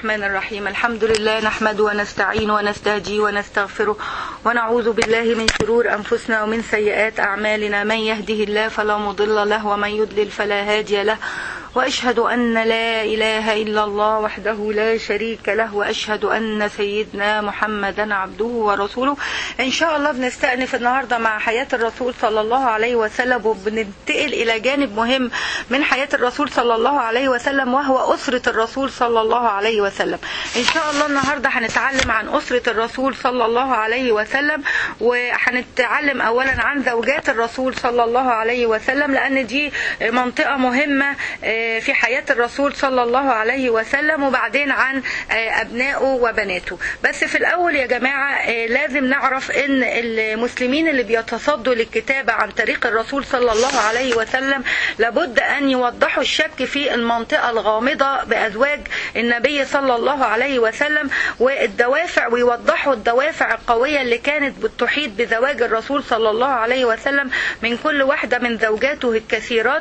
الرحمن الرحيم الحمد لله نحمد ونستعين ونستهدي ونستغفره ونعوذ بالله من شرور أنفسنا ومن سيئات أعمالنا من يهده الله فلا مضل له ومن يضلل فلا هادي له وأشهد أن لا إله إلا الله وحده لا شريك له وأشهد أن سيدنا محمدا عبده ورسوله إن شاء الله بنستأنف النهاردة مع حياة الرسول صلى الله عليه وسلم وبننتقل إلى جانب مهم من حياة الرسول صلى الله عليه وسلم وهو أسرة الرسول صلى الله عليه وسلم إن شاء الله النهاردة هنتعلم عن أسرة الرسول صلى الله عليه وسلم وهنتعلم أولا عن زوجات الرسول صلى الله عليه وسلم لأن دي منطقة مهمة في حياة الرسول صلى الله عليه وسلم وبعدين عن أبنائه وبناته بس في الأول يا جماعة لازم نعرف أن المسلمين اللي بيتصدوا للكتابة عن طريق الرسول صلى الله عليه وسلم لابد أن يوضحوا الشك في المنطقة الغامضة بأزواج النبي صلى الله عليه وسلم والدوافع ويوضحوا الدوافع القوية اللي كانت بتحيط بزواج الرسول صلى الله عليه وسلم من كل واحدة من زوجاته الكثيرات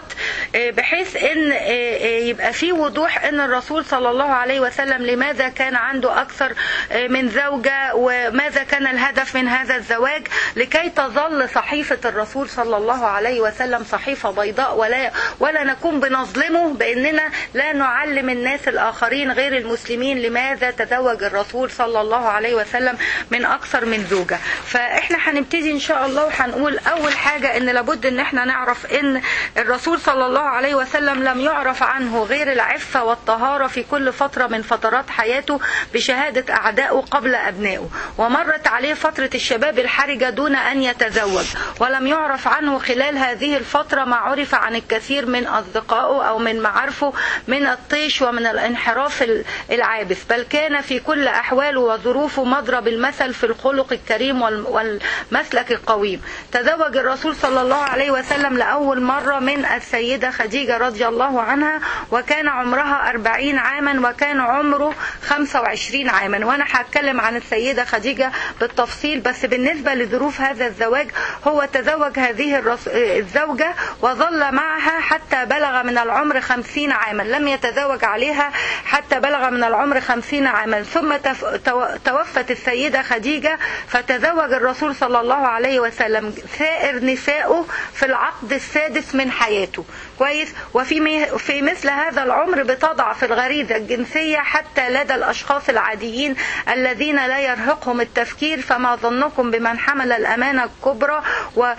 بحيث أن يبقى في وضوح ان الرسول صلى الله عليه وسلم لماذا كان عنده اكثر من زوجة وماذا كان الهدف من هذا الزواج لكي تظل صحيفة الرسول صلى الله عليه وسلم صحيفة بيضاء ولا ولا نكون بنظلمه باننا لا نعلم الناس الاخرين غير المسلمين لماذا تزوج الرسول صلى الله عليه وسلم من اكثر من زوجة فاحنا هنبتدي ان شاء الله وهنقول اول حاجة ان لابد ان احنا نعرف ان الرسول صلى الله عليه وسلم لم يعرف عنه غير العفة والطهارة في كل فترة من فترات حياته بشهادة أعدائه قبل أبنائه ومرت عليه فترة الشباب الحرجة دون أن يتزوج ولم يعرف عنه خلال هذه الفترة ما عرف عن الكثير من أصدقائه أو من معارفه من الطيش ومن الانحراف العابث بل كان في كل أحواله وظروفه مضرب المثل في الخلق الكريم والمسلك القويم تزوج الرسول صلى الله عليه وسلم لأول مرة من السيدة خديجة رضي الله عنها وكان عمرها أربعين عاما وكان عمره خمسة وعشرين عاما وأنا هتكلم عن السيدة خديجة بالتفصيل بس بالنسبة لظروف هذا الزواج هو تزوج هذه الزوجة وظل معها حتى بلغ من العمر خمسين عاما لم يتزوج عليها حتى بلغ من العمر خمسين عاما ثم توفت السيدة خديجة فتزوج الرسول صلى الله عليه وسلم سائر نسائه في العقد السادس من حياته كويس وفي في مثل هذا العمر بتضعف الغريزة الجنسية حتى لدى الأشخاص العاديين الذين لا يرهقهم التفكير فما ظنكم بمن حمل الأمانة الكبرى و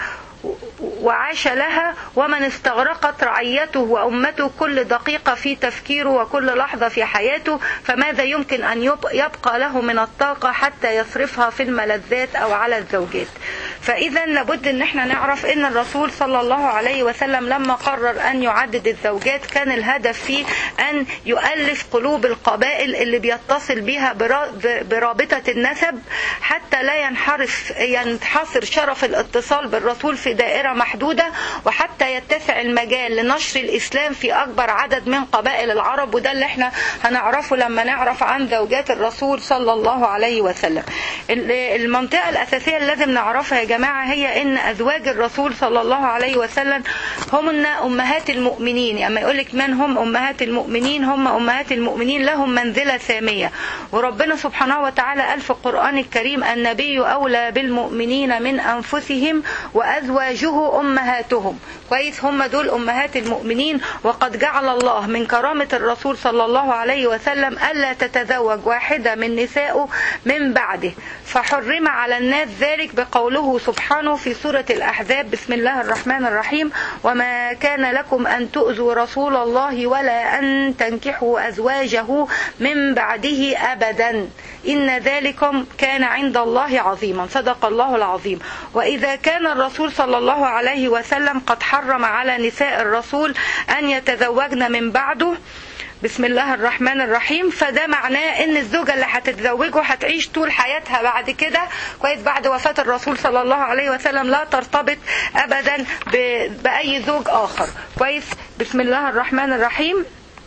وعاش لها ومن استغرقت رعيته وأمته كل دقيقة في تفكيره وكل لحظة في حياته فماذا يمكن أن يبقى له من الطاقة حتى يصرفها في الملذات أو على الزوجات فإذا لابد أن احنا نعرف أن الرسول صلى الله عليه وسلم لما قرر أن يعدد الزوجات كان الهدف فيه أن يؤلف قلوب القبائل اللي بيتصل بها برابطة النسب حتى لا ينحرف ينحصر شرف الاتصال بالرسول في دائرة محدودة وحتى يتسع المجال لنشر الإسلام في أكبر عدد من قبائل العرب وده اللي احنا هنعرفه لما نعرف عن زوجات الرسول صلى الله عليه وسلم المنطقة الأساسية اللي لازم نعرفها يا جماعة هي إن أزواج الرسول صلى الله عليه وسلم هن أمهات المؤمنين يعني يقول لك من هم أمهات المؤمنين هم أمهات المؤمنين لهم منزلة سامية وربنا سبحانه وتعالى قال في القرآن الكريم النبي أولى بالمؤمنين من أنفسهم وأزواجه أمهاتهم كويس هم دول أمهات المؤمنين وقد جعل الله من كرامة الرسول صلى الله عليه وسلم ألا تتزوج واحدة من نسائه من بعده فحرم على الناس ذلك بقوله سبحانه في سورة الأحزاب بسم الله الرحمن الرحيم وما كان لكم أن تؤذوا رسول الله ولا أن تنكحوا أزواجه من بعده أبدا إن ذلكم كان عند الله عظيما صدق الله العظيم وإذا كان الرسول صلى الله عليه وسلم قد حرم على نساء الرسول أن يتزوجن من بعده بسم الله الرحمن الرحيم فده معناه ان الزوجة اللي هتتزوجه هتعيش طول حياتها بعد كده كويس بعد وفاة الرسول صلى الله عليه وسلم لا ترتبط ابدا بأي زوج اخر كويس بسم الله الرحمن الرحيم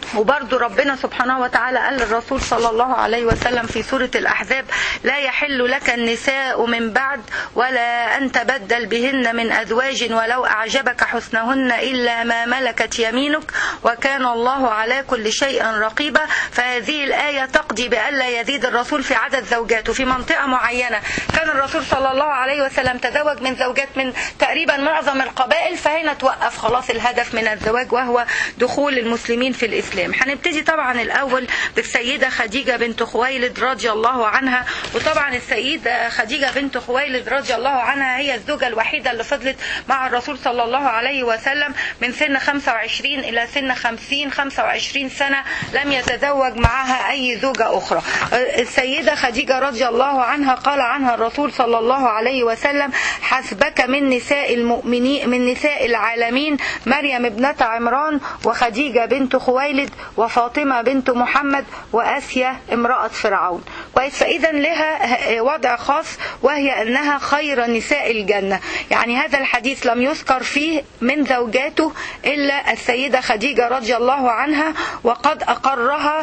وبرضو ربنا سبحانه وتعالى قال للرسول صلى الله عليه وسلم في سورة الأحزاب لا يحل لك النساء من بعد ولا أن تبدل بهن من أزواج ولو أعجبك حسنهن إلا ما ملكت يمينك وكان الله على كل شيء رقيبا فهذه الآية تقضي بألا يزيد الرسول في عدد زوجاته في منطقة معينة كان الرسول صلى الله عليه وسلم تزوج من زوجات من تقريبا معظم القبائل فهنا توقف خلاص الهدف من الزواج وهو دخول المسلمين في الإسلام هنبتدي طبعا الأول بالسيدة خديجة بنت خويلد رضي الله عنها وطبعا السيدة خديجة بنت خويلد رضي الله عنها هي الزوجة الوحيدة اللي فضلت مع الرسول صلى الله عليه وسلم من سن 25 إلى سن 50 25 سنة لم يتزوج معها أي زوجة أخرى السيدة خديجة رضي الله عنها قال عنها الرسول صلى الله عليه وسلم حسبك من نساء المؤمنين من نساء العالمين مريم ابنة عمران وخديجة بنت خويلد وفاطمة بنت محمد وآسيا امرأة فرعون كويس فإذا لها وضع خاص وهي أنها خير نساء الجنة يعني هذا الحديث لم يذكر فيه من زوجاته إلا السيدة خديجة رضي الله عنها وقد أقرها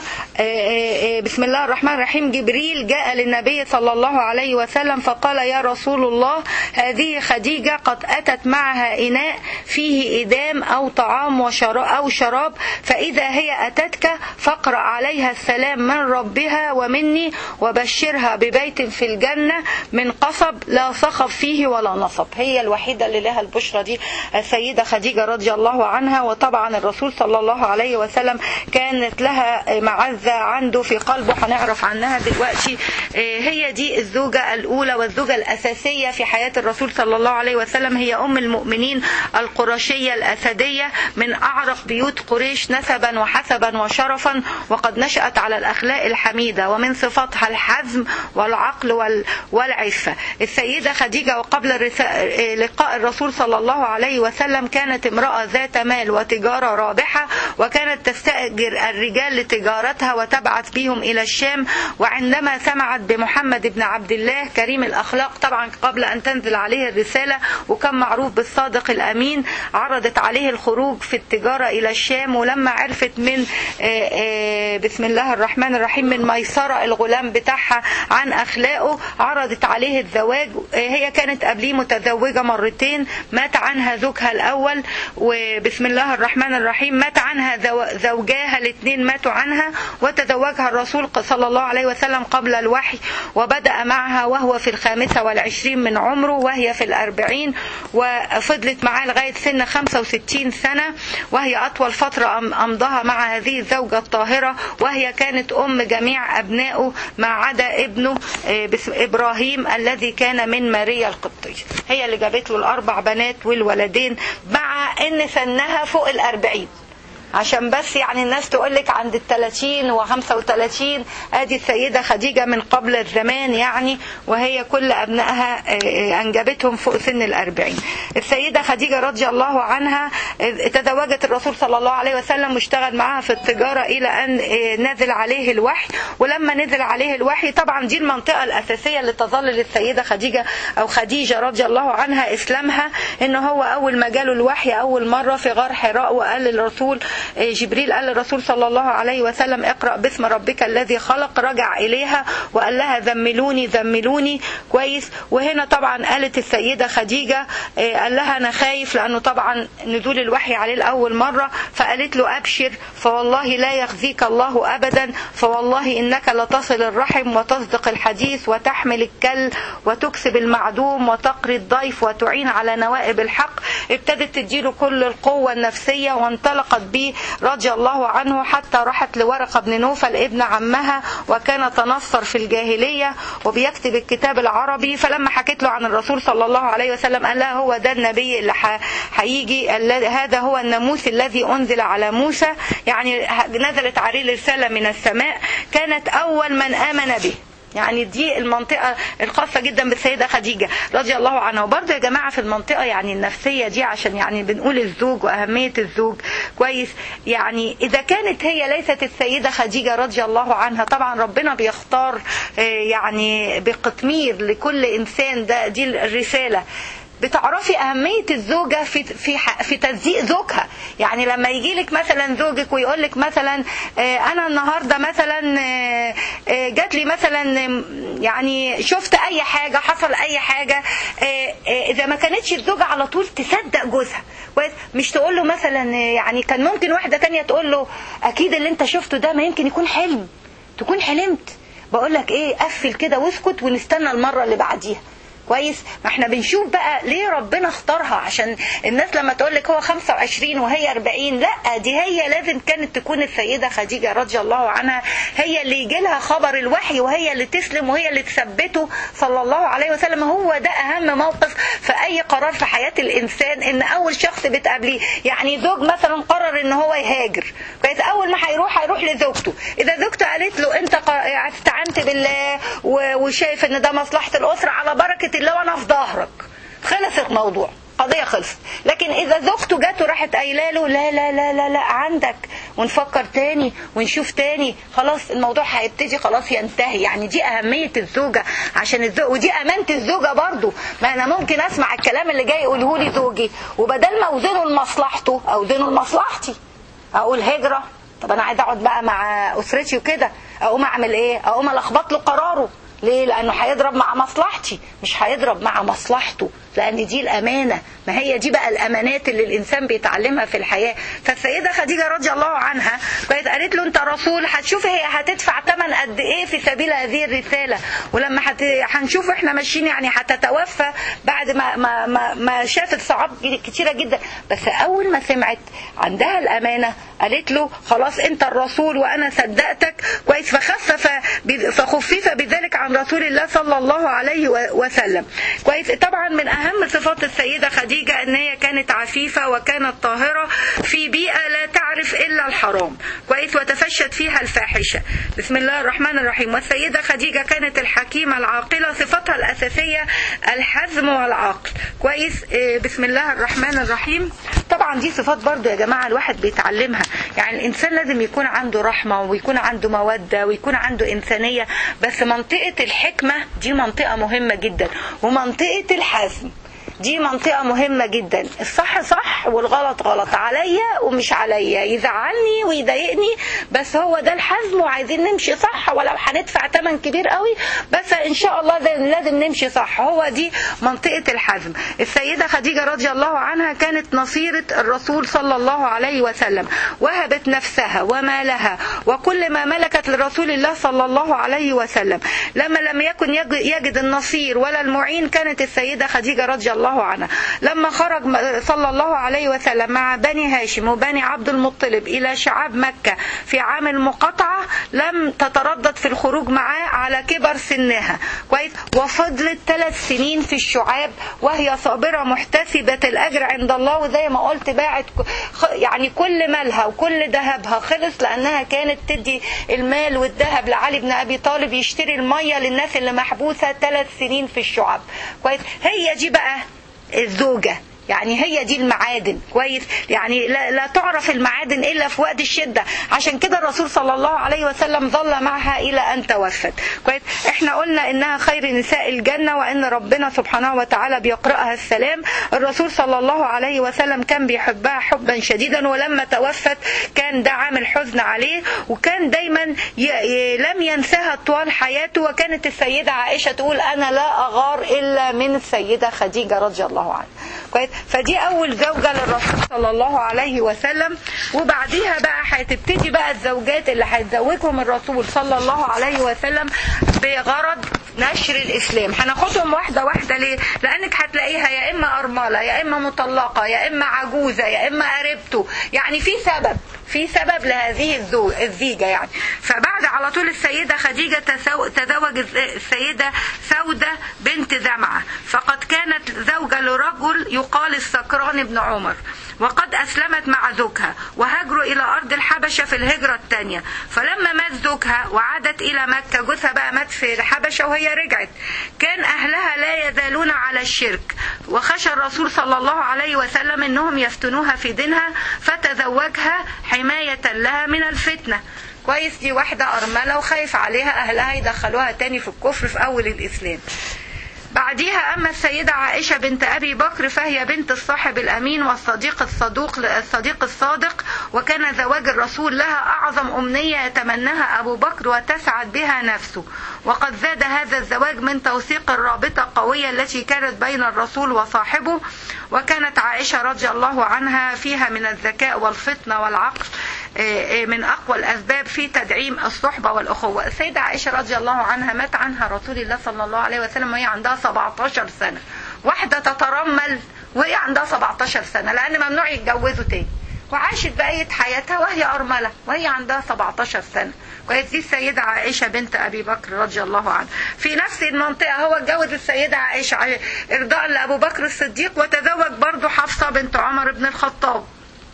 بسم الله الرحمن الرحيم جبريل جاء للنبي صلى الله عليه وسلم فقال يا رسول الله هذه خديجة قد أتت معها إناء فيه إدام أو طعام وشراب أو شراب فإذا هي أتتك فاقرأ عليها السلام من ربها ومني وبشرها ببيت في الجنة من قصب لا صخب فيه ولا نصب هي الوحيدة اللي لها البشرى دي السيدة خديجة رضي الله عنها وطبعا الرسول صلى الله عليه وسلم كانت لها معزة عنده في قلبه هنعرف عنها دلوقتي هي دي الزوجة الأولى والزوجة الأساسية في حياة الرسول صلى الله عليه وسلم هي أم المؤمنين القرشية الأسدية من أعرق بيوت قريش نسبا وحسبا وشرفا وقد نشأت على الأخلاق الحميدة ومن صفاتها الحزم والعقل والعفة السيدة خديجة وقبل لقاء الرسول صلى الله عليه وسلم كانت امرأة ذات مال وتجارة رابحة وكانت تستأجر الرجال لتجارتها وتبعث بهم إلى الشام وعندما سمعت بمحمد بن عبد الله كريم الأخلاق طبعا قبل أن تنزل عليه الرسالة وكان معروف بالصادق الأمين عرضت عليه الخروج في التجارة إلى الشام ولما عرفت من بسم الله الرحمن الرحيم من ميسرة الغلام بتاعها عن أخلاقه عرضت عليه الزواج هي كانت قبليه متزوجة مرتين مات عنها زوجها الأول وبسم الله الرحمن الرحيم مات عنها زوجاها الاثنين ماتوا عنها وتزوجها الرسول صلى الله عليه وسلم قبل الوحي وبدأ معها وهو في الخامسة والعشرين من عمره وهي في الأربعين وفضلت معاه لغاية سن 65 سنة وهي أطول فترة أمضاها مع هذه الزوجة الطاهرة وهي كانت أم جميع أبنائه ما عدا ابنه باسم إبراهيم الذي كان من ماريا القبطية هي اللي جابت له الأربع بنات والولدين مع إن سنها فوق الأربعين عشان بس يعني الناس تقول لك عند ال 30 و 35 ادي السيده خديجه من قبل الزمان يعني وهي كل ابنائها انجبتهم فوق سن ال 40 السيده خديجه رضي الله عنها تزوجت الرسول صلى الله عليه وسلم واشتغل معاها في التجاره الى ان نزل عليه الوحي ولما نزل عليه الوحي طبعا دي المنطقه الاساسيه اللي تظل للسيده خديجه او خديجه رضي الله عنها اسلامها ان هو اول ما جاله الوحي اول مره في غار حراء وقال للرسول جبريل قال للرسول صلى الله عليه وسلم اقرأ باسم ربك الذي خلق رجع إليها وقال لها ذملوني ذملوني كويس وهنا طبعا قالت السيدة خديجة قال لها أنا خايف لأنه طبعا نزول الوحي عليه لأول مرة فقالت له أبشر فوالله لا يخزيك الله أبدا فوالله إنك لتصل الرحم وتصدق الحديث وتحمل الكل وتكسب المعدوم وتقري الضيف وتعين على نوائب الحق ابتدت تديله كل القوة النفسية وانطلقت به رضي الله عنه حتى راحت لورقة بن نوفل ابن عمها وكان تنصر في الجاهلية وبيكتب الكتاب العربي فلما حكيت له عن الرسول صلى الله عليه وسلم قال لها هو ده النبي اللي هيجي هذا هو الناموس الذي أنزل على موسى يعني نزلت عليه رسالة من السماء كانت أول من آمن به يعني دي المنطقة الخاصة جدا بالسيدة خديجة رضي الله عنها وبرضه يا جماعة في المنطقة يعني النفسية دي عشان يعني بنقول الزوج وأهمية الزوج كويس يعني إذا كانت هي ليست السيدة خديجة رضي الله عنها طبعا ربنا بيختار يعني بقطمير لكل إنسان ده دي الرسالة بتعرفي أهمية الزوجة في في في تزييق زوجها يعني لما يجي لك مثلا زوجك ويقول لك مثلا أنا النهاردة مثلا جات لي مثلا يعني شفت أي حاجة حصل أي حاجة إذا ما كانتش الزوجة على طول تصدق جوزها مش تقول له مثلا يعني كان ممكن واحدة تانية تقول له أكيد اللي أنت شفته ده ما يمكن يكون حلم تكون حلمت بقول لك إيه قفل كده واسكت ونستنى المرة اللي بعديها كويس ما احنا بنشوف بقى ليه ربنا اختارها عشان الناس لما تقول لك هو 25 وهي 40 لا دي هي لازم كانت تكون السيدة خديجة رضي الله عنها هي اللي يجي لها خبر الوحي وهي اللي تسلم وهي اللي تثبته صلى الله عليه وسلم هو ده اهم موقف في اي قرار في حياة الانسان ان اول شخص بتقابليه يعني زوج مثلا قرر ان هو يهاجر كويس اول ما هيروح هيروح لزوجته اذا زوجته قالت له انت استعنت بالله وشايف ان ده مصلحة الاسرة على بركة الله وانا في ظهرك خلص الموضوع قضية خلصت لكن إذا زوجته جت وراحت قايله له لا لا لا لا لا عندك ونفكر تاني ونشوف تاني خلاص الموضوع هيبتدي خلاص ينتهي يعني دي أهمية الزوجة عشان الزوج ودي أمانة الزوجة برضو ما أنا ممكن أسمع الكلام اللي جاي يقوله لي زوجي وبدل ما أوزنه لمصلحته أوزنه لمصلحتي أقول هجرة طب أنا عايز أقعد بقى مع أسرتي وكده أقوم أعمل إيه؟ أقوم ألخبط له قراره ليه لانه هيضرب مع مصلحتي مش هيضرب مع مصلحته لان دي الامانه ما هي دي بقى الامانات اللي الانسان بيتعلمها في الحياه فالسيده خديجه رضي الله عنها كانت قالت له انت رسول هتشوف هي هتدفع ثمن قد ايه في سبيل هذه الرساله ولما حت... هنشوف احنا ماشيين يعني هتتوفى بعد ما ما ما, ما شافت صعاب كتيره جدا بس اول ما سمعت عندها الامانه قالت له خلاص انت الرسول وانا صدقتك كويس فخفف فخفف بذلك عن رسول الله صلى الله عليه وسلم كويس طبعا من اهم صفات السيده خديجه ان هي كانت عفيفه وكانت طاهره في بيئه لا تعرف الا الحرام كويس وتفشت فيها الفاحشه بسم الله الرحمن الرحيم والسيده خديجه كانت الحكيمه العاقله صفتها الاساسيه الحزم والعقل كويس بسم الله الرحمن الرحيم طبعا دي صفات برضو يا جماعه الواحد بيتعلمها يعني الانسان لازم يكون عنده رحمه ويكون عنده موده ويكون عنده انسانيه بس منطقه الحكمه دي منطقه مهمه جدا ومنطقه الحزم دي منطقة مهمة جدا الصح صح والغلط غلط عليا ومش عليا يزعلني ويضايقني بس هو ده الحزم وعايزين نمشي صح ولو هندفع ثمن كبير قوي بس ان شاء الله لازم نمشي صح هو دي منطقة الحزم السيدة خديجة رضي الله عنها كانت نصيرة الرسول صلى الله عليه وسلم وهبت نفسها ومالها وكل ما ملكت لرسول الله صلى الله عليه وسلم لما لم يكن يجد النصير ولا المعين كانت السيدة خديجة رضي الله الله عنها لما خرج صلى الله عليه وسلم مع بني هاشم وبني عبد المطلب إلى شعاب مكة في عام المقاطعة لم تتردد في الخروج معاه على كبر سنها كويس وفضلت ثلاث سنين في الشعاب وهي صابرة محتسبة الأجر عند الله وزي ما قلت باعت يعني كل مالها وكل ذهبها خلص لأنها كانت تدي المال والذهب لعلي بن أبي طالب يشتري المية للناس اللي محبوسة ثلاث سنين في الشعاب كويس هي دي بقى الزوجة يعني هي دي المعادن كويس يعني لا, لا تعرف المعادن الا في وقت الشده عشان كده الرسول صلى الله عليه وسلم ظل معها الى ان توفت كويس احنا قلنا انها خير نساء الجنه وان ربنا سبحانه وتعالى بيقراها السلام الرسول صلى الله عليه وسلم كان بيحبها حبا شديدا ولما توفت كان ده عامل حزن عليه وكان دايما ي... لم ينساها طوال حياته وكانت السيده عائشه تقول انا لا اغار الا من السيده خديجه رضي الله عنها كويس فدي اول زوجة للرسول صلى الله عليه وسلم وبعديها بقى هتبتدي بقى الزوجات اللي هيتزوجهم الرسول صلى الله عليه وسلم بغرض نشر الاسلام هناخدهم واحده واحده ليه لانك هتلاقيها يا اما ارمله يا اما مطلقه يا اما عجوزه يا اما قريبته يعني في سبب في سبب لهذه الزيجة يعني فبعد على طول السيدة خديجة تزوج السيدة سودة بنت زمعة فقد كانت زوجة لرجل يقال السكران بن عمر وقد أسلمت مع زوجها وهاجروا إلى أرض الحبشة في الهجرة الثانية فلما مات زوجها وعادت إلى مكة جوزها بقى مات في الحبشة وهي رجعت كان أهلها لا يزالون على الشرك وخشى الرسول صلى الله عليه وسلم أنهم يفتنوها في دينها فتزوجها حماية لها من الفتنة كويس دي واحدة أرملة وخايف عليها أهلها يدخلوها تاني في الكفر في أول الإسلام بعد بعديها أما السيدة عائشة بنت أبي بكر فهي بنت الصاحب الأمين والصديق الصدوق الصديق الصادق وكان زواج الرسول لها أعظم أمنية يتمناها أبو بكر وتسعد بها نفسه وقد زاد هذا الزواج من توثيق الرابطة القوية التي كانت بين الرسول وصاحبه وكانت عائشة رضي الله عنها فيها من الذكاء والفطنة والعقل من أقوى الأسباب في تدعيم الصحبة والأخوة السيدة عائشة رضي الله عنها مات عنها رسول الله صلى الله عليه وسلم وهي عندها 17 سنة واحدة تترمل وهي عندها 17 سنة لأن ممنوع يتجوزوا تاني وعاشت بقية حياتها وهي أرملة وهي عندها 17 سنة كويس دي السيدة عائشة بنت أبي بكر رضي الله عنها في نفس المنطقة هو اتجوز السيدة عائشة إرضاء لأبو بكر الصديق وتزوج برضه حفصة بنت عمر بن الخطاب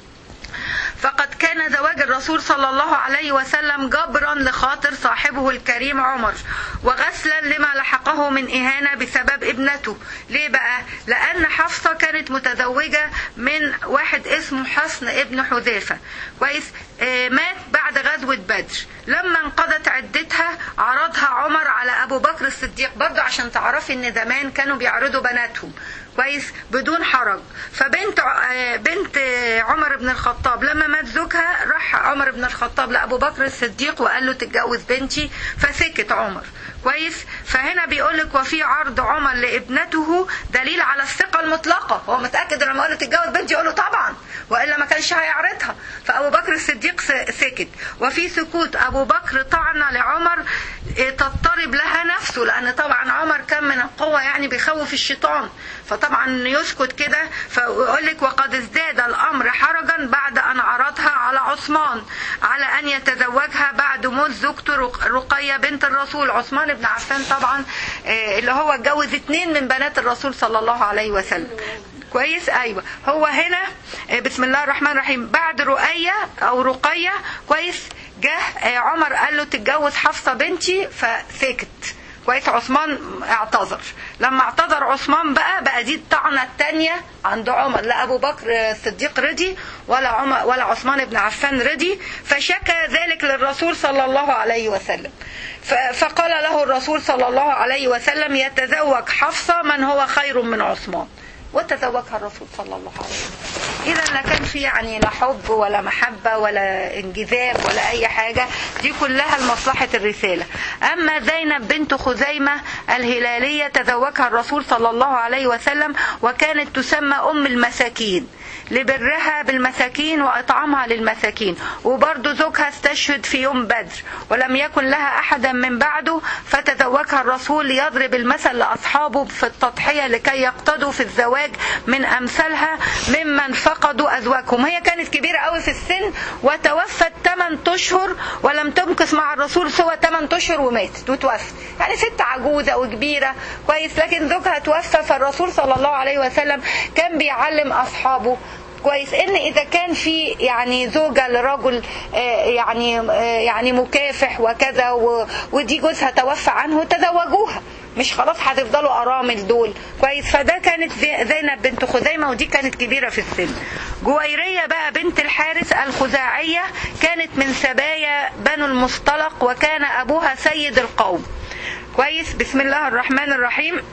فقد كان زواج الرسول صلى الله عليه وسلم جبرا لخاطر صاحبه الكريم عمر وغسلا لما لحقه من إهانة بسبب ابنته ليه بقى لأن حفصة كانت متزوجة من واحد اسمه حصن ابن حذيفة كويس آه مات بعد غزوة بدر لما انقضت عدتها عرضها عمر على أبو بكر الصديق برضه عشان تعرفي إن زمان كانوا بيعرضوا بناتهم كويس بدون حرج فبنت بنت عمر بن الخطاب لما مات زوجها راح عمر بن الخطاب لابو بكر الصديق وقال له تتجوز بنتي فسكت عمر كويس فهنا بيقول لك وفي عرض عمر لابنته دليل على الثقه المطلقه هو متاكد لما قال له تتجوز بنتي يقول له طبعا والا ما كانش هيعرضها فابو بكر الصديق سكت وفي سكوت ابو بكر طعن لعمر تضطرب لها نفسه لان طبعا عمر كان من القوه يعني بيخوف الشيطان فطبعا يسكت كده فيقول لك وقد ازداد الامر حرجا بعد ان عرضها على عثمان على ان يتزوجها بعد موت زوجته رقيه بنت الرسول عثمان بن عفان طبعا اللي هو اتجوز اتنين من بنات الرسول صلى الله عليه وسلم كويس ايوه هو هنا بسم الله الرحمن الرحيم بعد رؤية او رقية كويس جه عمر قال له تتجوز حفصة بنتي فسكت كويس عثمان اعتذر لما اعتذر عثمان بقى بقى دي الطعنة التانية عند عمر لا ابو بكر الصديق رضي ولا عمر ولا عثمان بن عفان رضي فشكى ذلك للرسول صلى الله عليه وسلم فقال له الرسول صلى الله عليه وسلم يتزوج حفصة من هو خير من عثمان وتزوجها الرسول صلى الله عليه وسلم اذا لا كان في يعني لا حب ولا محبه ولا انجذاب ولا اي حاجه دي كلها لمصلحه الرساله اما زينب بنت خزيمه الهلاليه تزوجها الرسول صلى الله عليه وسلم وكانت تسمى ام المساكين لبرها بالمساكين وإطعامها للمساكين وبرضه زوجها استشهد في يوم بدر ولم يكن لها أحدا من بعده فتزوجها الرسول ليضرب المثل لأصحابه في التضحية لكي يقتدوا في الزواج من أمثالها ممن فقدوا أزواجهم هي كانت كبيرة قوي في السن وتوفت 8 أشهر ولم تمكث مع الرسول سوى 8 أشهر وماتت وتوفت يعني ست عجوزة وكبيرة كويس لكن زوجها توفى فالرسول صلى الله عليه وسلم كان بيعلم أصحابه كويس ان اذا كان في يعني زوجة لرجل يعني يعني مكافح وكذا ودي جوزها توفى عنه تزوجوها مش خلاص هتفضلوا ارامل دول كويس فده كانت زينب بنت خزيمه ودي كانت كبيره في السن جويريه بقى بنت الحارث الخزاعيه كانت من سبايا بنو المصطلق وكان ابوها سيد القوم كويس بسم الله الرحمن الرحيم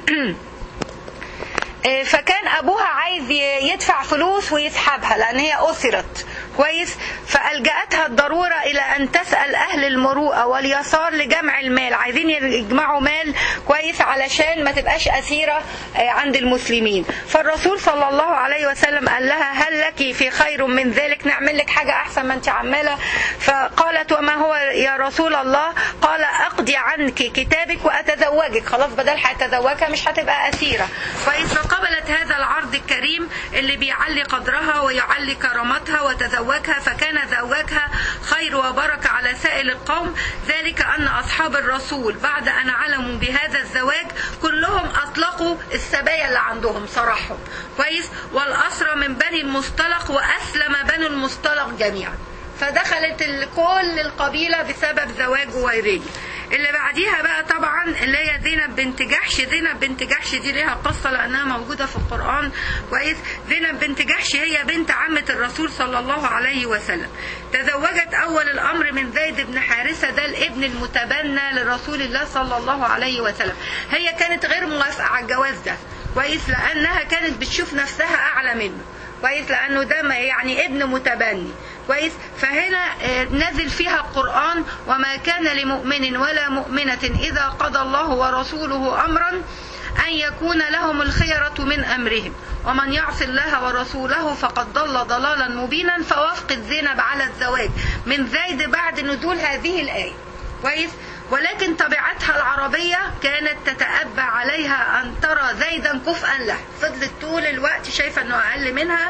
فكان ابوها عايز يدفع فلوس ويسحبها لان هي اسرت كويس فالجاتها الضروره الى ان تسال اهل المروءه واليسار لجمع المال عايزين يجمعوا مال كويس علشان ما تبقاش اسيره عند المسلمين فالرسول صلى الله عليه وسلم قال لها هل لك في خير من ذلك نعمل لك حاجه احسن ما انت عماله فقالت وما هو يا رسول الله قال اقضي عنك كتابك واتزوجك خلاص بدل هتزوجها مش هتبقى اسيره كويس فقبلت هذا العرض الكريم اللي بيعلي قدرها ويعلي كرامتها وتزوجها فكان زواجها خير وبركة على سائر القوم ذلك أن أصحاب الرسول بعد أن علموا بهذا الزواج كلهم أطلقوا السبايا اللي عندهم صراحهم كويس والأسرى من بني المصطلق وأسلم بنو المصطلق جميعا فدخلت كل القبيلة بسبب زواج جويرية اللي بعديها بقى طبعا اللي هي زينب بنت جحش زينب بنت جحش دي ليها قصة لأنها موجودة في القرآن كويس زينب بنت جحش هي بنت عمة الرسول صلى الله عليه وسلم تزوجت أول الأمر من زيد بن حارثة ده الابن المتبنى لرسول الله صلى الله عليه وسلم هي كانت غير موافقة على الجواز ده كويس لأنها كانت بتشوف نفسها أعلى منه كويس لانه ده ما- يعني ابن متبني كويس فهنا آه، نزل فيها القران وما كان لمؤمن ولا مؤمنه اذا قضى الله ورسوله امرا ان يكون لهم الخيره من امرهم ومن يعص الله ورسوله فقد ضل ضلالا مبينا فوافقت زينب على الزواج من زيد بعد نزول هذه الايه كويس ولكن طبيعتها العربية كانت تتأبى عليها أن ترى زيدا كفءا له فضلت طول الوقت شايفة أنه أقل منها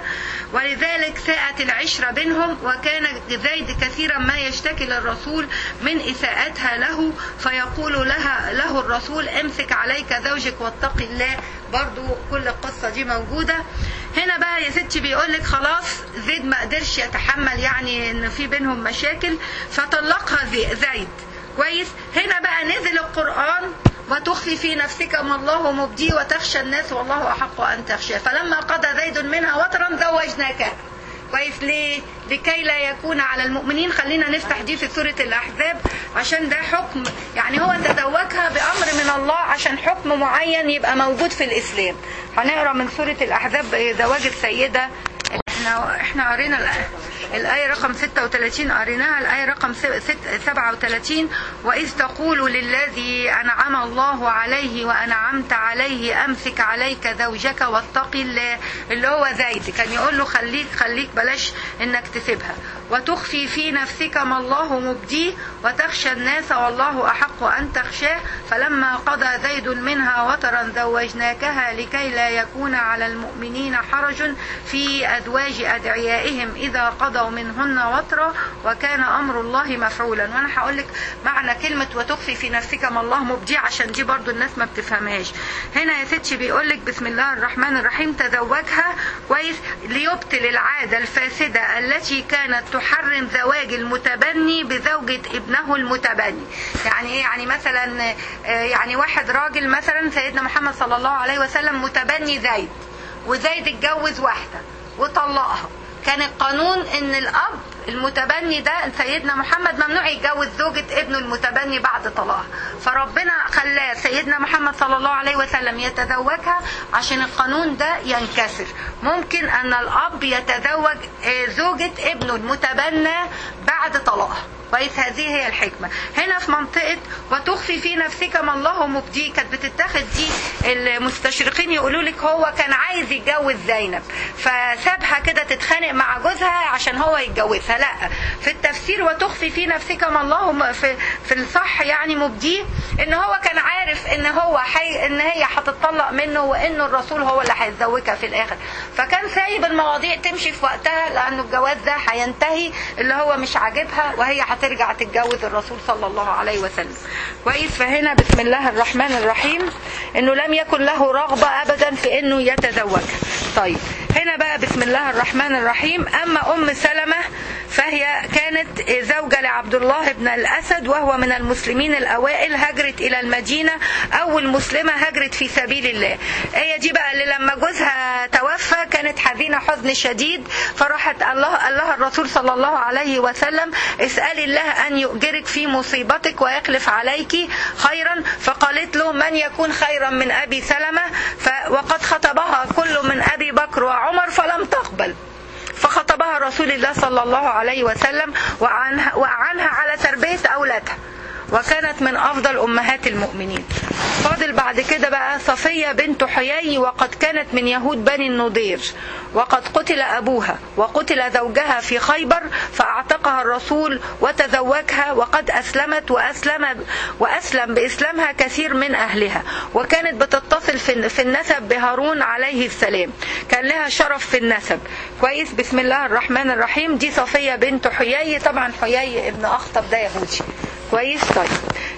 ولذلك ساءت العشرة بينهم وكان زيد كثيرا ما يشتكي للرسول من إساءتها له فيقول لها له الرسول امسك عليك زوجك واتق الله برضو كل القصة دي موجودة هنا بقى يا ستي بيقول لك خلاص زيد ما قدرش يتحمل يعني ان في بينهم مشاكل فطلقها زي- زيد كويس هنا بقى نزل القرآن وتخفي في نفسك ما الله مبديه وتخشى الناس والله أحق أن تخشى فلما قضى زيد منها وطرا زوجناك كويس ليه؟ لكي لا يكون على المؤمنين خلينا نفتح دي في سورة الأحزاب عشان ده حكم يعني هو تزوجها بأمر من الله عشان حكم معين يبقى موجود في الإسلام هنقرا من سورة الأحزاب زواج السيدة احنا احنا قرينا الآية الآية رقم 36 قريناها الآية رقم س- ست- 37 وإذ تقول للذي أنعم الله عليه وأنعمت عليه أمسك عليك زوجك واتق الله اللي هو زيد كان يقول له خليك خليك بلاش إنك تسيبها وتخفي في نفسك ما الله مبديه وتخشى الناس والله أحق أن تخشاه فلما قضى زيد منها وطرا زوجناكها لكي لا يكون على المؤمنين حرج في أزواج أدعيائهم إذا قضوا منهن وطرا وكان أمر الله مفعولا وأنا هقول لك معنى كلمة وتخفي في نفسك ما الله مبديه عشان دي برضو الناس ما بتفهمهاش هنا يا ستي بيقول لك بسم الله الرحمن الرحيم تزوجها كويس ليبطل العادة الفاسدة التي كانت تحرم زواج المتبني بزوجة ابنه المتبني يعني ايه يعني مثلا آه، يعني واحد راجل مثلا سيدنا محمد صلى الله عليه وسلم متبني زيد وزيد اتجوز واحدة وطلقها كان القانون ان الاب المتبني ده سيدنا محمد ممنوع يتجوز زوجة ابنه المتبني بعد طلاقها فربنا خلاه سيدنا محمد صلى الله عليه وسلم يتزوجها عشان القانون ده ينكسر ممكن ان الاب يتزوج آه، زوجة ابنه المتبنى بعد طلاقها كويس هذه هي الحكمة هنا في منطقة وتخفي في نفسك ما الله مبديه كانت بتتاخد دي المستشرقين يقولوا لك هو كان عايز يتجوز زينب فسابها كده تتخانق مع جوزها عشان هو يتجوزها لا في التفسير وتخفي في نفسك ما الله م- في, في الصح يعني مبديه ان هو كان عارف ان هو حي ان هي هتطلق منه وان الرسول هو اللي هيتزوجها في الاخر فكان سايب المواضيع تمشي في وقتها لانه الجواز ده هينتهي اللي هو مش عاجبها وهي هترجع تتجوز الرسول صلى الله عليه وسلم كويس فهنا بسم الله الرحمن الرحيم انه لم يكن له رغبة ابدا في انه يتزوجها طيب هنا بقى بسم الله الرحمن الرحيم اما ام سلمة فهي كانت زوجة لعبد الله بن الاسد وهو من المسلمين الاوائل هاجرت الى المدينة اول مسلمة هاجرت في سبيل الله هي دي بقى اللي لما جوزها توفى كانت حزينة حزن شديد فراحت الله قال لها الرسول صلى الله عليه وسلم اسألي الله أن يؤجرك في مصيبتك ويخلف عليك خيرا فقالت له من يكون خيرا من أبي سلمة ف وقد خطبها كل من أبي بكر وعمر فلم تقبل فخطبها رسول الله صلى الله عليه وسلم وأعنها, وأعنها على تربية أولادها وكانت من أفضل أمهات المؤمنين فاضل بعد كده بقى صفية بنت حيي وقد كانت من يهود بني النضير وقد قتل أبوها وقتل زوجها في خيبر فأعتقها الرسول وتزوجها وقد أسلمت وأسلم وأسلم بإسلامها كثير من أهلها وكانت بتتصل في في النسب بهارون عليه السلام كان لها شرف في النسب كويس بسم الله الرحمن الرحيم دي صفية بنت حيي طبعا حيي ابن أخطب ده يهودي كويس طيب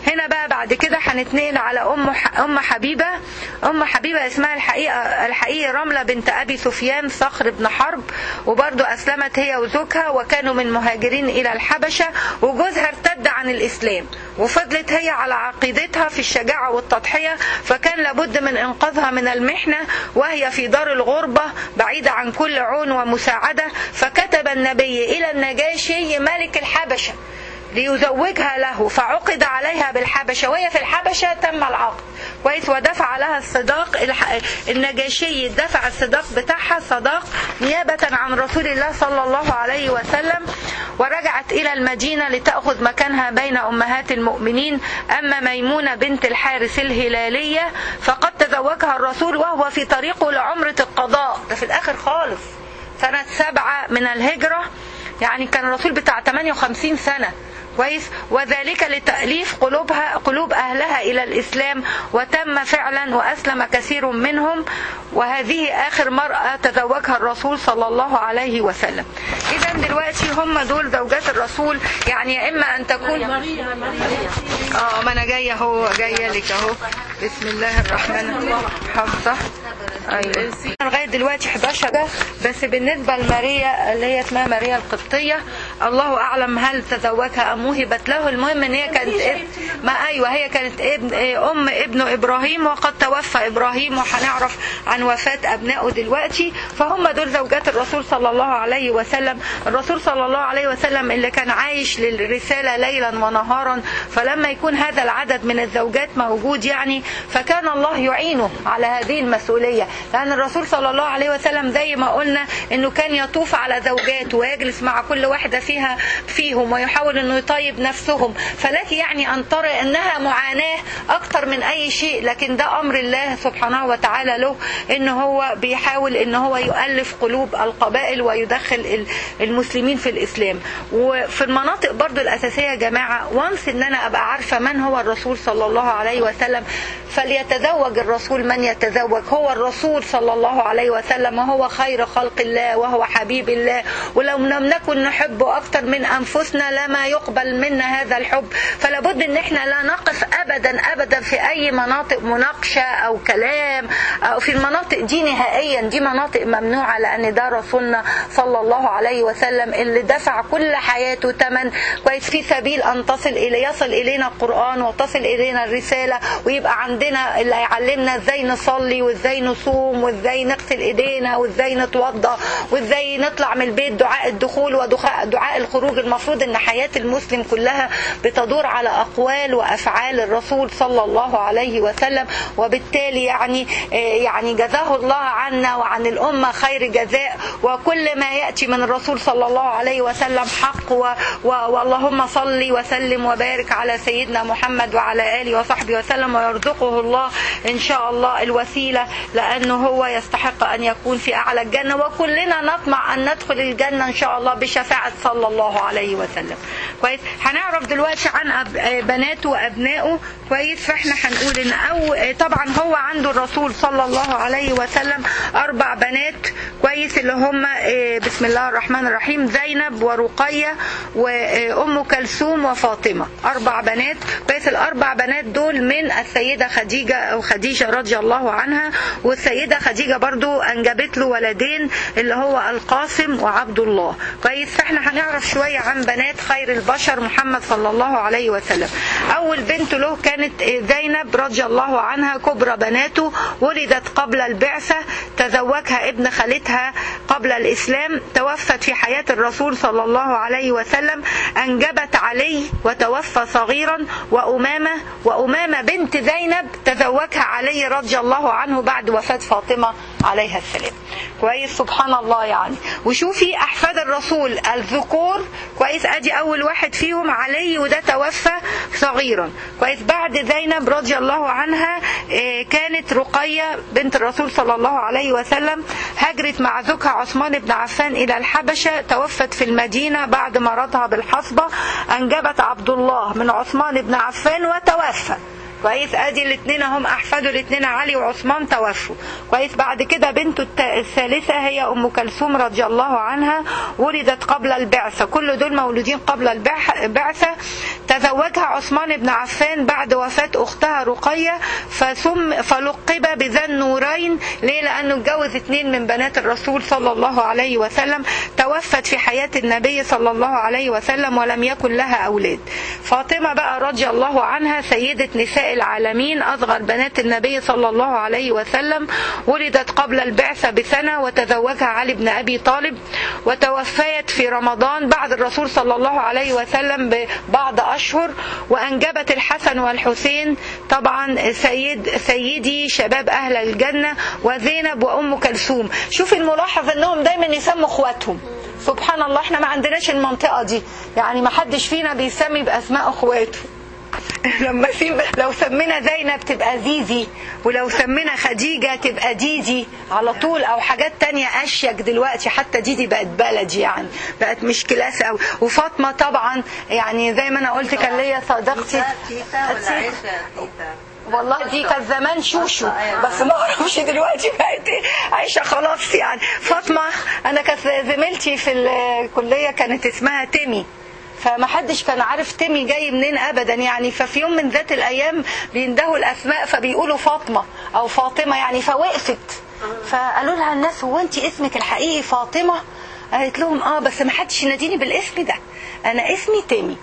هنا بقى بعد كده هنتنقل على ام ام حبيبه ام حبيبه اسمها الحقيقه الحقيقي رمله بنت ابي سفيان صخر بن حرب وبرضه اسلمت هي وزوجها وكانوا من مهاجرين الى الحبشه وجوزها ارتد عن الاسلام وفضلت هي على عقيدتها في الشجاعه والتضحيه فكان لابد من انقاذها من المحنه وهي في دار الغربه بعيده عن كل عون ومساعده فكتب النبي الى النجاشي ملك الحبشه ليزوجها له فعقد عليها بالحبشة وهي في الحبشة تم العقد كويس ودفع لها الصداق النجاشي دفع الصداق بتاعها صداق نيابة عن رسول الله صلى الله عليه وسلم ورجعت إلى المدينة لتأخذ مكانها بين أمهات المؤمنين أما ميمونة بنت الحارث الهلالية فقد تزوجها الرسول وهو في طريقه لعمرة القضاء ده في الآخر خالص سنة سبعة من الهجرة يعني كان الرسول بتاع 58 سنة كويس وذلك لتأليف قلوبها قلوب أهلها إلى الإسلام وتم فعلا وأسلم كثير منهم وهذه آخر مرأة تزوجها الرسول صلى الله عليه وسلم إذا دلوقتي هم دول زوجات الرسول يعني إما أن تكون اه ما أنا جاية أهو جاية لك أهو بسم الله الرحمن الرحيم حفصة أيوة لغاية دلوقتي 11 ده بس بالنسبة لماريا اللي هي اسمها ماريا القبطية الله أعلم هل تزوجها أم وهبت له المهم ان هي كانت ابن ما ايوه هي كانت ابن ام ابن ابراهيم وقد توفى ابراهيم وهنعرف عن وفاه ابنائه دلوقتي فهم دول زوجات الرسول صلى الله عليه وسلم الرسول صلى الله عليه وسلم اللي كان عايش للرساله ليلا ونهارا فلما يكون هذا العدد من الزوجات موجود يعني فكان الله يعينه على هذه المسؤوليه لان الرسول صلى الله عليه وسلم زي ما قلنا انه كان يطوف على زوجاته ويجلس مع كل واحده فيها فيهم ويحاول انه يطيب نفسهم فلك يعني أن ترى أنها معاناة أكتر من أي شيء لكن ده أمر الله سبحانه وتعالى له إن هو بيحاول إن هو يؤلف قلوب القبائل ويدخل المسلمين في الإسلام وفي المناطق برضو الأساسية يا جماعة وانس إن أنا أبقى عارفة من هو الرسول صلى الله عليه وسلم فليتزوج الرسول من يتزوج هو الرسول صلى الله عليه وسلم وهو خير خلق الله وهو حبيب الله ولو لم نكن نحبه أكتر من أنفسنا لما يقبل منا هذا الحب فلا بد ان احنا لا نقف ابدا ابدا في اي مناطق مناقشه او كلام او في المناطق دي نهائيا دي مناطق ممنوعه لان ده رسولنا صلى الله عليه وسلم اللي دفع كل حياته ثمن كويس في سبيل ان تصل الى يصل الينا القران وتصل الينا الرساله ويبقى عندنا اللي هيعلمنا ازاي نصلي وازاي نصوم وازاي نغسل ايدينا وازاي نتوضا وازاي نطلع من البيت دعاء الدخول ودعاء الخروج المفروض ان حياه المسلم كلها بتدور على أقوال وأفعال الرسول صلى الله عليه وسلم وبالتالي يعني يعني جزاه الله عنا وعن الأمة خير جزاء وكل ما يأتي من الرسول صلى الله عليه وسلم حق و و واللهم صل وسلم وبارك على سيدنا محمد وعلى آله وصحبه وسلم ويرزقه الله إن شاء الله الوسيلة لأنه هو يستحق أن يكون في أعلى الجنة وكلنا نطمع أن ندخل الجنة إن شاء الله بشفاعة صلى الله عليه وسلم كويس هنعرف دلوقتي عن أب... بناته وابنائه كويس فاحنا هنقول ان او طبعا هو عنده الرسول صلى الله عليه وسلم اربع بنات كويس اللي هم بسم الله الرحمن الرحيم زينب ورقيه وام كلثوم وفاطمه اربع بنات كويس الاربع بنات دول من السيده خديجه او خديجه رضي الله عنها والسيده خديجه برضو انجبت له ولدين اللي هو القاسم وعبد الله كويس فاحنا هنعرف شويه عن بنات خير البشر محمد صلى الله عليه وسلم أول بنت له كانت زينب رضي الله عنها كبرى بناته ولدت قبل البعثة تزوجها ابن خالتها قبل الإسلام توفت في حياة الرسول صلى الله عليه وسلم أنجبت علي وتوفى صغيرا وأمامة وأمامة بنت زينب تزوجها علي رضي الله عنه بعد وفاة فاطمة عليها السلام كويس سبحان الله يعني وشوفي أحفاد الرسول الذكور كويس أدي أول واحد فيهم علي وده توفى صغيرا كويس بعد زينب رضي الله عنها كانت رقية بنت الرسول صلى الله عليه وسلم هجرت مع زوجها عثمان بن عفان إلى الحبشة توفت في المدينة بعد مرضها بالحصبة أنجبت عبد الله من عثمان بن عفان وتوفى كويس ادي الاثنين هم احفاده الاثنين علي وعثمان توفوا كويس بعد كده بنته الت- الثالثه هي ام كلثوم رضي الله عنها ولدت قبل البعثه كل دول مولودين قبل البعث- البعثه تزوجها عثمان بن عفان بعد وفاه اختها رقيه فسم فلقب بذا النورين ليه لانه اتجوز اثنين من بنات الرسول صلى الله عليه وسلم توفت في حياه النبي صلى الله عليه وسلم ولم يكن لها اولاد فاطمه بقى رضي الله عنها سيده نساء العالمين اصغر بنات النبي صلى الله عليه وسلم ولدت قبل البعثه بسنه وتزوجها علي بن ابي طالب وتوفيت في رمضان بعد الرسول صلى الله عليه وسلم ببعض اشهر وانجبت الحسن والحسين طبعا سيد سيدي شباب اهل الجنه وزينب وام كلثوم شوف الملاحظ انهم دايما يسموا اخواتهم سبحان الله احنا ما عندناش المنطقه دي يعني ما حدش فينا بيسمي باسماء اخواته لما سيب لو سمينا زينب تبقى زيزي ولو سمينا خديجة تبقى ديدي على طول او حاجات تانية اشيك دلوقتي حتى ديدي بقت بلدي يعني بقت مش كلاس قوي وفاطمة طبعا يعني زي ما انا قلت كان ليا صديقتي تيتا ولا عيشة تيتا والله دي كانت زمان شوشو بس ما اعرفش دلوقتي بقت ايه عايشه خلاص يعني فاطمه انا كانت زميلتي في الكليه كانت اسمها تيمي فما حدش كان عارف تيمي جاي منين ابدا يعني ففي يوم من ذات الايام بيندهوا الاسماء فبيقولوا فاطمه او فاطمه يعني فوقفت فقالوا لها الناس هو انت اسمك الحقيقي فاطمه قالت لهم اه بس ما حدش يناديني بالاسم ده انا اسمي تيمي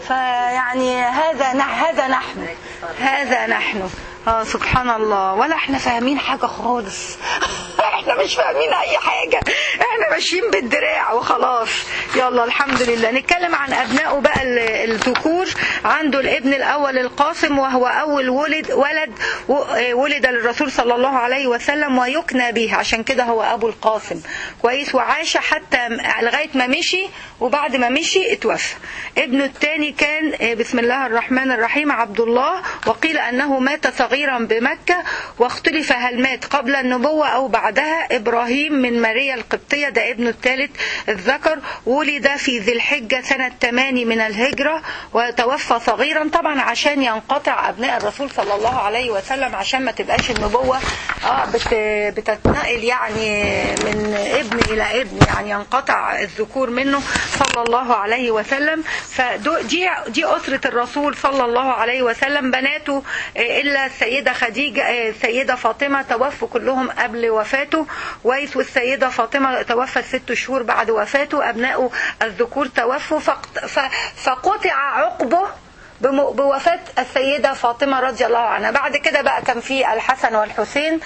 فيعني هذا نح هذا نحن هذا نحن اه سبحان الله ولا احنا فاهمين حاجة خالص احنا مش فاهمين اي حاجة احنا ماشيين بالدراع وخلاص يلا الحمد لله نتكلم عن ابنائه بقى ال- الذكور عنده الابن الاول القاسم وهو اول ولد ولد و- آه، ولد للرسول صلى الله عليه وسلم ويكنى به عشان كده هو ابو القاسم كويس وعاش حتى م- لغايه ما مشي وبعد ما مشي اتوفى ابنه الثاني كان آه، بسم الله الرحمن الرحيم عبد الله وقيل انه مات صغيرا بمكه واختلف هل مات قبل النبوه او بعدها ابراهيم من ماريا القبطيه ده ابنه الثالث الذكر ولد في ذي الحجه سنه 8 من الهجره وتوفى صغيرا طبعا عشان ينقطع ابناء الرسول صلى الله عليه وسلم عشان ما تبقاش النبوه اه بت بتتنقل يعني من ابن الى ابن يعني ينقطع الذكور منه صلى الله عليه وسلم فدي دي اسره الرسول صلى الله عليه وسلم بناته آه، الا السيده خديجه آه، السيده فاطمه توفوا كلهم قبل وفاته ويس والسيده فاطمه توفت ست شهور بعد وفاته ابنائه الذكور توفوا فقط- ف- فقطع عقبه بم- بوفاة السيدة فاطمة رضي الله عنها بعد كده بقى كان في الحسن والحسين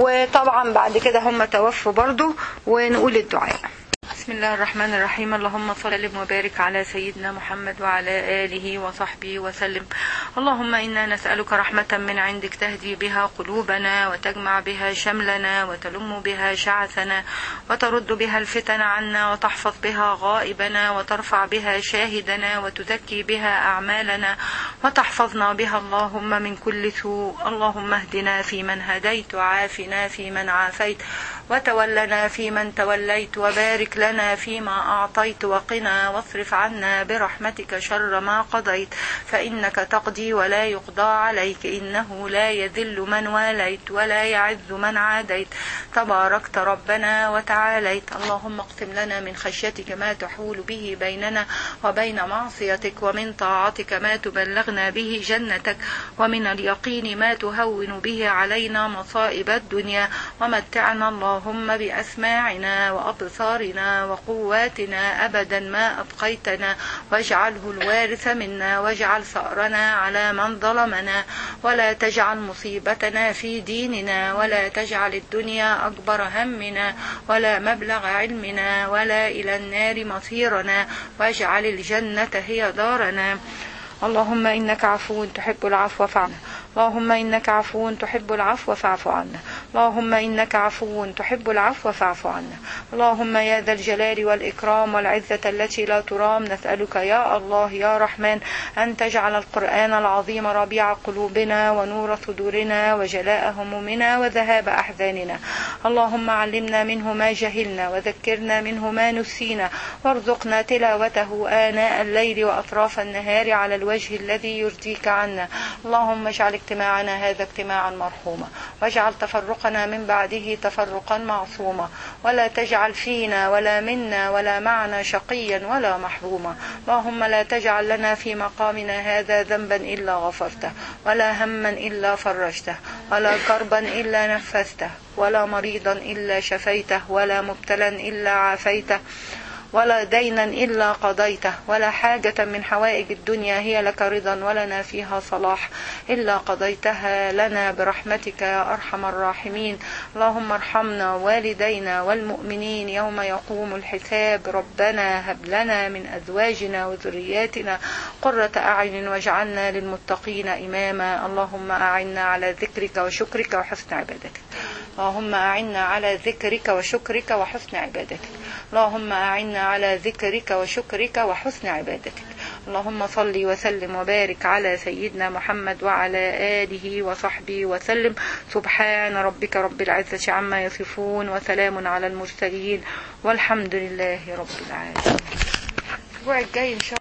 وطبعا بعد كده هم توفوا برضو ونقول الدعاء بسم الله الرحمن الرحيم اللهم صل وسلم وبارك على سيدنا محمد وعلى آله وصحبه وسلم اللهم إنا نسألك رحمة من عندك تهدي بها قلوبنا وتجمع بها شملنا وتلم بها شعثنا وترد بها الفتن عنا وتحفظ بها غائبنا وترفع بها شاهدنا وتزكي بها أعمالنا وتحفظنا بها اللهم من كل سوء اللهم اهدنا فيمن هديت وعافنا فيمن عافيت وتولنا فيمن توليت وبارك لنا فيما أعطيت وقنا واصرف عنا برحمتك شر ما قضيت فإنك تقضي ولا يقضى عليك إنه لا يذل من واليت ولا يعز من عاديت تباركت ربنا وتعاليت اللهم اقسم لنا من خشيتك ما تحول به بيننا وبين معصيتك ومن طاعتك ما تبلغنا به جنتك ومن اليقين ما تهون به علينا مصائب الدنيا ومتعنا اللهم بأسماعنا وأبصارنا وقواتنا أبدا ما أبقيتنا واجعله الوارث منا واجعل ثأرنا على من ظلمنا ولا تجعل مصيبتنا في ديننا ولا تجعل الدنيا أكبر همنا ولا مبلغ علمنا ولا إلى النار مصيرنا واجعل الجنة هي دارنا اللهم إنك عفو تحب العفو فاعف اللهم إنك عفو تحب العفو فاعف عنا اللهم إنك عفو تحب العفو فاعف عنا اللهم يا ذا الجلال والإكرام والعزة التي لا ترام نسألك يا الله يا رحمن أن تجعل القرآن العظيم ربيع قلوبنا ونور صدورنا وجلاء همومنا وذهاب أحزاننا اللهم علمنا منه ما جهلنا وذكرنا منه ما نسينا وارزقنا تلاوته آناء الليل وأطراف النهار على الوجه الذي يرضيك عنا اللهم اجعل اجتماعنا هذا اجتماعا مرحوما واجعل تفرقنا من بعده تفرقا معصوما ولا تجعل فينا ولا منا ولا معنا شقيا ولا محروما اللهم لا تجعل لنا في مقامنا هذا ذنبا إلا غفرته ولا هما إلا فرجته ولا كربا إلا نفسته ولا مريضا إلا شفيته ولا مبتلا إلا عافيته ولا دينا إلا قضيته ولا حاجة من حوائج الدنيا هي لك رضا ولنا فيها صلاح إلا قضيتها لنا برحمتك يا أرحم الراحمين اللهم ارحمنا والدينا والمؤمنين يوم يقوم الحساب ربنا هب لنا من أزواجنا وذرياتنا قرة أعين واجعلنا للمتقين إماما اللهم أعنا على ذكرك وشكرك وحسن عبادتك اللهم أعنا على ذكرك وشكرك وحسن عبادتك اللهم أعنا على ذكرك وشكرك وحسن عبادتك اللهم صل وسلم وبارك على سيدنا محمد وعلى آله وصحبه وسلم سبحان ربك رب العزة عما يصفون وسلام على المرسلين والحمد لله رب العالمين الأسبوع الجاي إن شاء